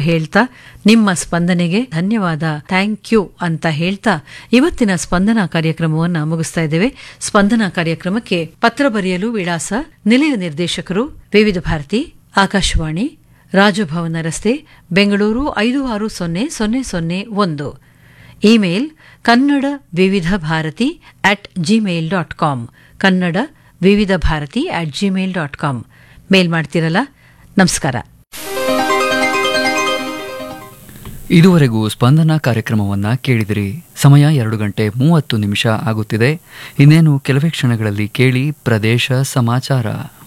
ಹೇಳ್ತಾ ನಿಮ್ಮ ಸ್ಪಂದನೆಗೆ ಧನ್ಯವಾದ ಥ್ಯಾಂಕ್ ಯು ಅಂತ ಹೇಳ್ತಾ ಇವತ್ತಿನ ಸ್ಪಂದನ ಕಾರ್ಯಕ್ರಮವನ್ನು ಮುಗಿಸ್ತಾ ಇದ್ದೇವೆ ಸ್ಪಂದನ ಕಾರ್ಯಕ್ರಮಕ್ಕೆ ಪತ್ರ ಬರೆಯಲು ವಿಳಾಸ ನಿಲಯ ನಿರ್ದೇಶಕರು ವಿವಿಧ ಭಾರತಿ ಆಕಾಶವಾಣಿ ರಾಜಭವನ ರಸ್ತೆ ಬೆಂಗಳೂರು ಐದು ಆರು ಸೊನ್ನೆ ಸೊನ್ನೆ ಸೊನ್ನೆ ಒಂದು email Kannada Vividh Bharati at gmail dot com Kannada Vividh Bharati at gmail dot com mail ಮಾಡ್ತಿರಲ್ಲ ನಮಸ್ಕಾರ ಇದುವರೆಗೂ ಸ್ಪಂದನ ಕಾರ್ಯಕ್ರಮವನ್ನ ಕೇಳಿದಿರಿ ಸಮಯ ಎರಡು ಗಂಟೆ ಮೂವತ್ತು ನಿಮಿಷ ಆಗುತ್ತಿದೆ ಇನ್ನೇನು ಕೆಲವೇ ಕ್ಷಣಗಳಲ್ಲಿ ಕೇಳಿ ಪ್ರದೇಶ ಸಮಾಚಾರ